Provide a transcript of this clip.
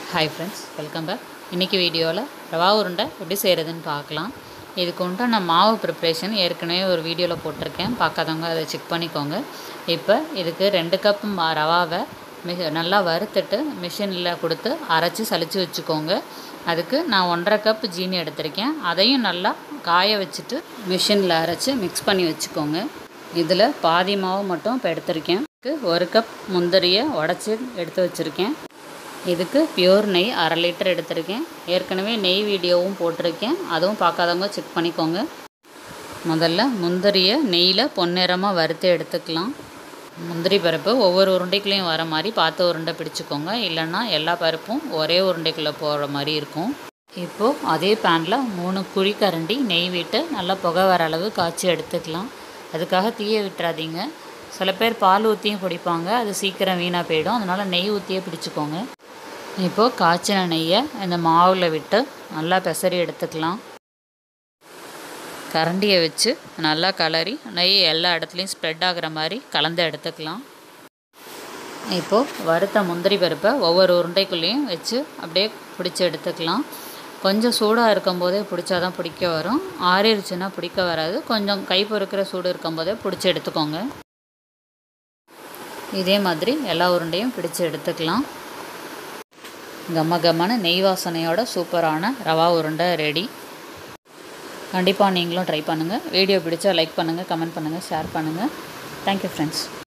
hi friends welcome back இன்றைக்கி வீடியோவில் ரவா உருண்டை எப்படி செய்கிறதுன்னு பார்க்கலாம் இதுக்கு உண்டான மாவு ப்ரிப்ரேஷன் ஏற்கனவே ஒரு வீடியோவில் போட்டிருக்கேன் பார்க்காதவங்க அதை செக் பண்ணிக்கோங்க இப்போ இதுக்கு ரெண்டு கப் மா ரவாவை மிக நல்லா வறுத்துட்டு மிஷினில் கொடுத்து அரைச்சி சலிச்சு வச்சுக்கோங்க அதுக்கு நான் ஒன்றரை கப் ஜீனி எடுத்திருக்கேன் அதையும் நல்லா காய வச்சுட்டு மிஷினில் அரைச்சி மிக்ஸ் பண்ணி வச்சுக்கோங்க இதில் பாதி மாவு மட்டும் இப்போ எடுத்திருக்கேன் இதுக்கு ஒரு கப் முந்திரியை உடச்சி எடுத்து வச்சுருக்கேன் இதுக்கு பியூர் நெய் அரை லிட்டர் எடுத்திருக்கேன் ஏற்கனவே நெய் வீடியோவும் போட்டிருக்கேன் அதுவும் பார்க்காதவங்க செக் பண்ணிக்கோங்க முதல்ல முந்திரியை நெய்யில் பொன்னிறமாக வறுத்து எடுத்துக்கலாம் முந்திரி பருப்பு ஒவ்வொரு உருண்டைக்குள்ளேயும் வர மாதிரி பார்த்து உருண்டை பிடிச்சிக்கோங்க இல்லைன்னா எல்லா பருப்பும் ஒரே உருண்டைக்குள்ளே போகிற மாதிரி இருக்கும் இப்போது அதே பேனில் மூணு குழிக்கரண்டி நெய் விட்டு நல்லா புகை வர அளவு காய்ச்சி எடுத்துக்கலாம் அதுக்காக தீய விட்டுறாதீங்க சில பேர் பால் ஊற்றியும் பிடிப்பாங்க அது சீக்கிரம் வீணாக போயிடும் அதனால் நெய் ஊற்றியே பிடிச்சிக்கோங்க இப்போது காய்ச்சின நெய்யை இந்த மாவில் விட்டு நல்லா பெசரி எடுத்துக்கலாம் கரண்டியை வச்சு நல்லா கலரி நெய் எல்லா இடத்துலையும் ஸ்ப்ரெட் ஆகிற மாதிரி கலந்து எடுத்துக்கலாம் இப்போது வறுத்த முந்திரி பருப்பை ஒவ்வொரு உருண்டைக்குள்ளேயும் வச்சு அப்படியே பிடிச்சி எடுத்துக்கலாம் கொஞ்சம் சூடாக இருக்கும்போதே பிடிச்சா தான் பிடிக்க வரும் ஆறிடுச்சுன்னா பிடிக்க வராது கொஞ்சம் கை பொறுக்கிற சூடு இருக்கும்போதே பிடிச்சி எடுத்துக்கோங்க இதே மாதிரி எல்லா உருண்டையும் பிடிச்சி எடுத்துக்கலாம் கம்ம கம்மன நெய் வாசனையோட சூப்பரான ரவா உருண்டை ரெடி கண்டிப்பாக நீங்களும் ட்ரை பண்ணுங்கள் வீடியோ பிடிச்சா லைக் பண்ணுங்கள் கமெண்ட் பண்ணுங்கள் ஷேர் பண்ணுங்கள் தேங்க்யூ ஃப்ரெண்ட்ஸ்